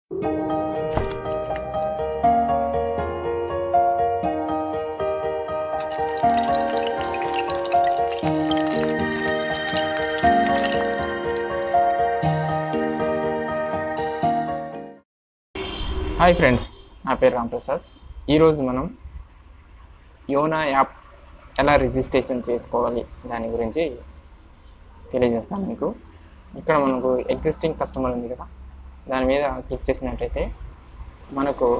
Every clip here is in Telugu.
హాయ్ ఫ్రెండ్స్ నా పేరు రాంప్రసాద్ ఈరోజు మనం యోనా యాప్ ఎలా రిజిస్ట్రేషన్ చేసుకోవాలి దాని గురించి తెలియజేస్తాను మీకు ఇక్కడ మనకు ఎగ్జిస్టింగ్ కస్టమర్ ఉంది కదా దాని మీద క్లిక్ చేసినట్టయితే మనకు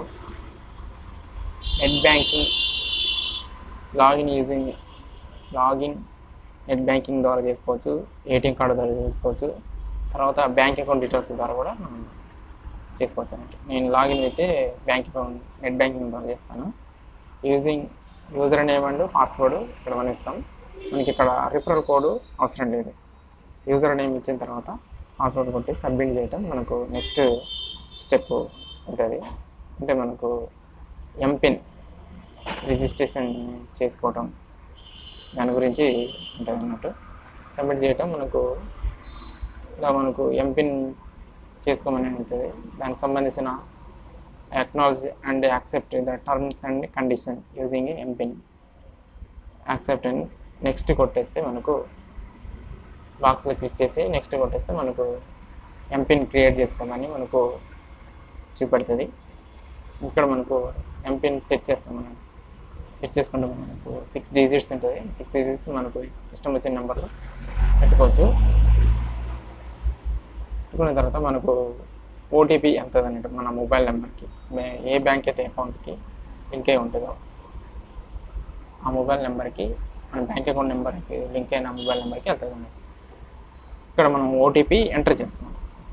net banking login using login net banking ద్వారా చేసుకోవచ్చు ఏటీఎం కార్డు ద్వారా చేసుకోవచ్చు తర్వాత బ్యాంక్ అకౌంట్ డీటెయిల్స్ ద్వారా కూడా మనం చేసుకోవచ్చు అన్నట్టు నేను లాగిన్ అయితే బ్యాంక్ అకౌంట్ నెట్ బ్యాంకింగ్ ద్వారా చేస్తాను using user name and password ఇక్కడ మనం ఇస్తాం మనకి ఇక్కడ రిఫరల్ కోడ్ అవసరం లేదు యూజర్ నేమ్ ఇచ్చిన తర్వాత పాస్వర్డ్ కొట్టి సబ్మిట్ చేయటం మనకు నెక్స్ట్ స్టెప్ ఉంటుంది అంటే మనకు ఎంపిన్ రిజిస్ట్రేషన్ చేసుకోవటం దాని గురించి ఉంటుంది అన్నట్టు సబ్మిట్ చేయటం మనకు ఇలా మనకు ఎంపిన్ చేసుకోమని ఉంటుంది దానికి సంబంధించిన acknowledge and accept the terms and condition using MPIN accept and next కొట్టేస్తే మనకు బాక్స్లో క్లిక్ చేసి నెక్స్ట్ కొట్టేస్తే మనకు ఎంపిన్ క్రియేట్ చేసుకోమని మనకు చూపెడుతుంది ఇక్కడ మనకు ఎంపిన్ సెట్ చేస్తాం మనం సెట్ చేసుకుంటే మనకు సిక్స్ డిజిట్స్ ఉంటుంది సిక్స్ డిజిట్స్ మనకు ఇష్టం వచ్చిన నెంబర్లో పెట్టుకోవచ్చు పెట్టుకున్న తర్వాత మనకు ఓటీపీ వెళ్తుంది అన్నట్టు మన మొబైల్ నెంబర్కి మే- ఏ బ్యాంక్ అయితే అకౌంట్కి లింక్ అయి ఉంటుందో ఆ మొబైల్ నెంబర్కి మన బ్యాంక్ అకౌంట్ నెంబర్కి లింక్ అయిన మొబైల్ నెంబర్కి వెళ్తుంది అన్నట్టు ఇక్కడ మనం ఓటీపీ ఎంటర్ చేస్తున్నాం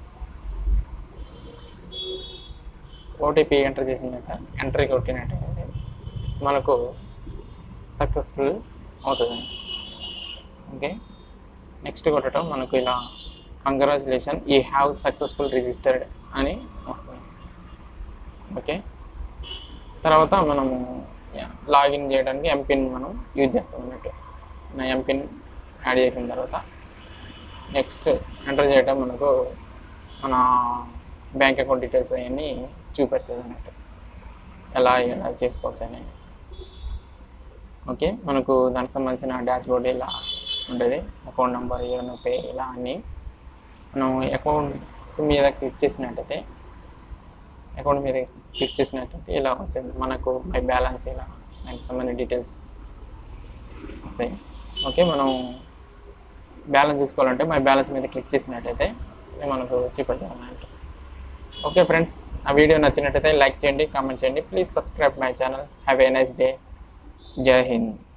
ఓటీపీ ఎంటర్ చేసిన తర్వాత ఎంట్రీ కొట్టినట్టయితే మనకు సక్సెస్ఫుల్ అవుతుంది ఓకే నెక్స్ట్ కొట్టడం మనకు ఇలా కంగ్రాచులేషన్ ఈ హ్యావ్ సక్సెస్ఫుల్ రిజిస్టర్డ్ అని వస్తుంది ఓకే తర్వాత మనము లాగిన్ చేయడానికి ఎంపిన్ మనం యూజ్ చేస్తాం అన్నట్టు నా ఎంపిన్ యాడ్ చేసిన తర్వాత నెక్స్ట్ ఎంటర్ చేయడం మనకు మన బ్యాంక్ అకౌంట్ డీటెయిల్స్ అవన్నీ చూపెడుతుంది అన్నట్టు ఎలా ఎలా చేసుకోవచ్చు అని ఓకే మనకు దానికి సంబంధించిన డాష్ బోర్డ్ ఇలా ఉంటుంది అకౌంట్ నెంబర్ యూనో పే ఇలా అన్నీ మనం అకౌంట్ మీద క్లిక్ చేసినట్టయితే అకౌంట్ మీద క్లిక్ చేసినట్టయితే ఇలా వస్తుంది మనకు మై బ్యాలెన్స్ ఇలా దానికి సంబంధించిన డీటెయిల్స్ వస్తాయి ఓకే మనం బ్యాలెన్స్ చూసుకోవాలంటే మై బ్యాలెన్స్ మీద క్లిక్ చేసినట్టయితే ఇది మనకు చూపెడతాం అన్నట్టు ఓకే ఫ్రెండ్స్ ఆ వీడియో నచ్చినట్టయితే లైక్ చేయండి కామెంట్ చేయండి please subscribe my channel have a nice day Jai Hind